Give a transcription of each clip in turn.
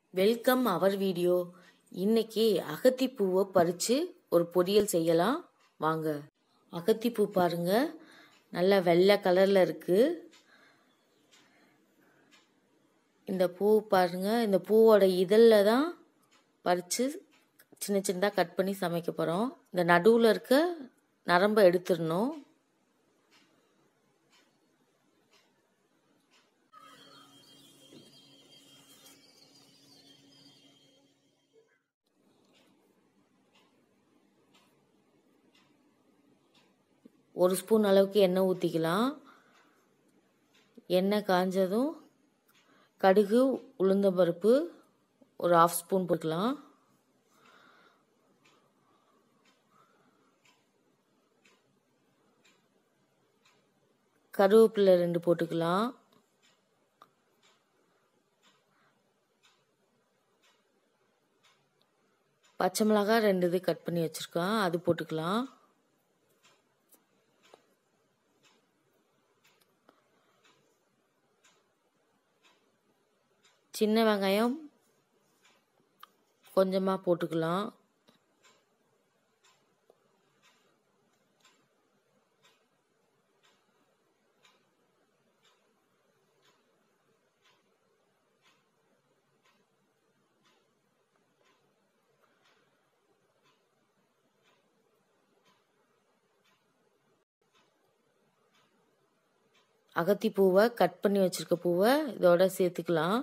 welcome அவர் video இன்னைக்கு அகத்திப்பூவை பறித்து ஒரு பொரியல் செய்யலாம் வாங்க அகத்திப்பூ பாருங்க நல்லா வெள்ளை கலரில் இருக்குது இந்த பூ பாருங்க இந்த பூவோட இதழில் தான் பறித்து சின்ன சின்னதாக கட் பண்ணி சமைக்க போகிறோம் இந்த நடுவில் இருக்க நரம்பை எடுத்துடணும் ஒரு ஸ்பூன் அளவுக்கு எண்ணெய் ஊற்றிக்கலாம் எண்ணெய் காஞ்சதும் கடுகு உளுந்தம்பருப்பு ஒரு ஆஃப் ஸ்பூன் போட்டுக்கலாம் கருவேப்பிலை ரெண்டு போட்டுக்கலாம் பச்சை மிளகாய் ரெண்டு இது கட் பண்ணி வச்சுருக்கேன் அது போட்டுக்கலாம் சின்ன வெங்காயம் கொஞ்சமாக போட்டுக்கலாம் அகத்தி பூவை கட் பண்ணி வச்சுருக்க பூவை இதோட சேர்த்துக்கலாம்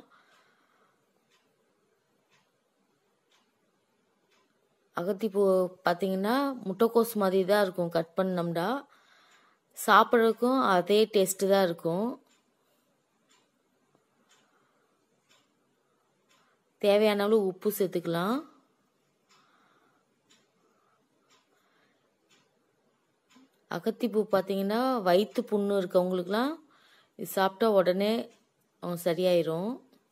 அகத்திப்பூ பார்த்தீங்கன்னா முட்டைக்கோஸ் மாதிரி தான் இருக்கும் கட் பண்ணோம்னா சாப்பிட்றதுக்கும் அதே டேஸ்ட்டு தான் இருக்கும் தேவையான அளவு உப்பு சேர்த்துக்கலாம் அகத்திப்பூ பார்த்தீங்கன்னா வயிற்று புண்ணு இருக்கவங்களுக்குலாம் இது சாப்பிட்டா உடனே அவங்க சரியாயிரும்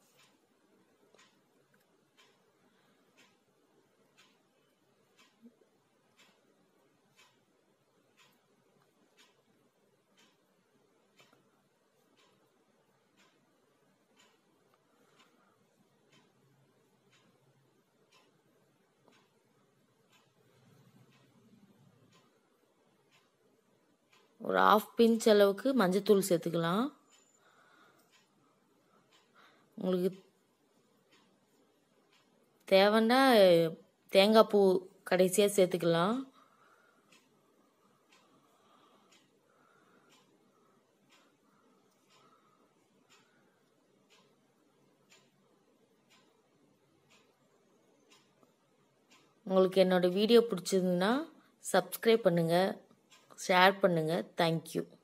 ஒரு ஆஃப் பிஞ்ச் அளவுக்கு மஞ்சத்தூள் சேர்த்துக்கலாம் உங்களுக்கு தேவைன்னா தேங்காய் பூ கடைசியாக சேர்த்துக்கலாம் உங்களுக்கு என்னோடய வீடியோ பிடிச்சிருந்துன்னா சப்ஸ்கிரைப் பண்ணுங்கள் ஷேர் பண்ணுங்கள் தேங்க்யூ